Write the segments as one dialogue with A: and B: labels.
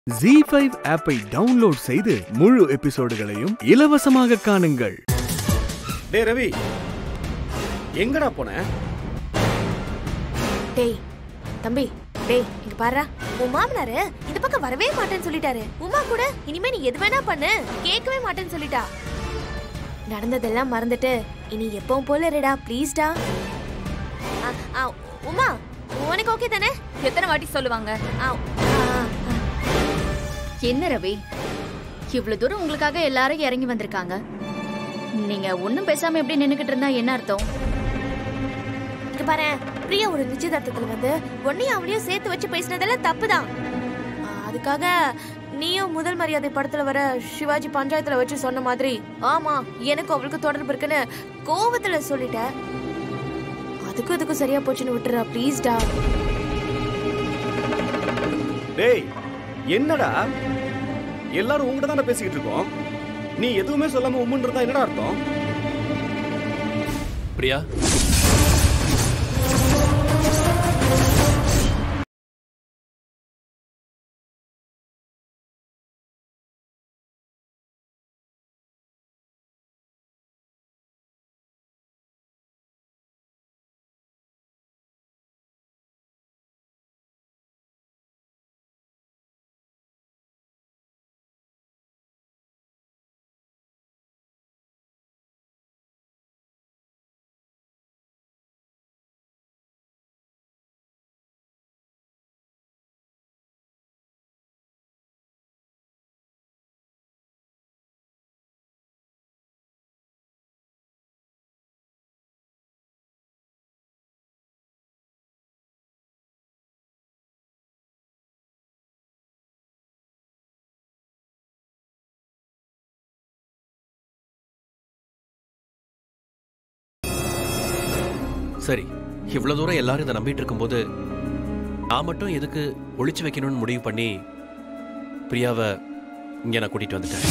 A: G five ஆப்பை download செய்து முழு எபிசோடுகளையும் இலவசமாக காணுங்கள்
B: டேய் ரவி எங்கடா போன
C: டேய் தம்பி டேய் இங்க பாருடா உன் மாமனாரு இந்த பக்கம் வரவே மாட்டேன்னு சொல்லிட்டாரு உமா கூட இனிமே நீ எது வேணா பண்ணு கேட்கவே மாட்டேன்னு சொல்லிட்டா நடந்ததெல்லாம் மறந்துட்டு இனி எப்பவும் போல இருடா ப்ளீஸ்டா உமா உனக்கு ஓகே தானே
D: எத்தனை வாட்டி சொல்லுவாங்க
C: ஆ, ஆ, ஆ.
D: என்ன ரவி இவ்வளவு தூரம் உங்களுக்காக எல்லாரும் இறங்கி வந்திருக்காங்க நீங்க ஒண்ணும் பேசாம எப்படி நின்னுகிட்டு இருந்தா என்ன அர்த்தம்
C: இங்க பாரு பிரியா ஒரு நிச்சயதார்த்தத்துல வந்து உன்னையும் அவளையும் சேர்த்து வச்சு பேசினதெல்லாம் தப்புதான் ஆ, அதுக்காக நீயும் முதல் மரியாதை படத்துல வர சிவாஜி பஞ்சாயத்துல வச்சு சொன்ன மாதிரி ஆமா எனக்கு அவளுக்கு தொடர்பு இருக்குன்னு கோவத்துல சொல்லிட்ட அதுக்கும் இதுக்கும் சரியா போச்சுன்னு விட்டுறா ப்ளீஸ்டா
B: டேய் என்னடா எல்லாரும் உங்ககிட்ட தானே பேசிக்கிட்டு இருக்கோம் நீ எதுவுமே சொல்லாம உம்முன்னு இருந்தா என்னடா அர்த்தம்
E: பிரியா சரி இவ்வளவு தூரம் எல்லாரும் இதை நம்பிட்டு இருக்கும்போது நான் மட்டும் எதுக்கு ஒளிச்சு வைக்கணும்னு முடிவு பண்ணி பிரியாவை இங்க நான் கூட்டிட்டு வந்துட்டேன்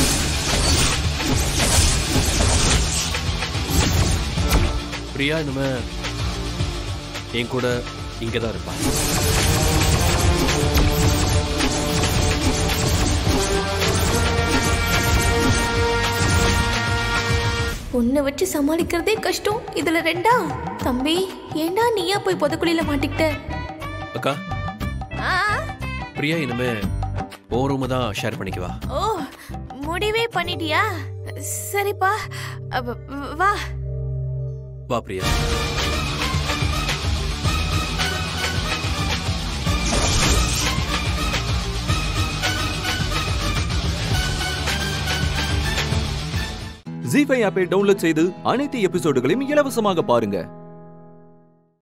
E: பிரியா இனிமே என் கூட இங்க தான் இருப்பா
C: உன்னை வச்சு சமாளிக்கிறதே கஷ்டம் இதுல ரெண்டா தம்பி ஏண்டா நீயா போய் புதக்குழியில மாட்டிக்கிட்ட
E: அக்கா
C: ஆ,
E: பிரியா இனிமே ஓ ரூமு தான் ஷேர் பண்ணிக்குவா
C: ஓ முடிவே பண்ணிட்டியா சரிப்பா அப்ப, வா
E: வா பிரியா
F: ஜி ஃபைவ் ஆப்பை டவுன்லோட் செய்து அனைத்து எபிசோடுகளையும் இலவசமாக பாருங்க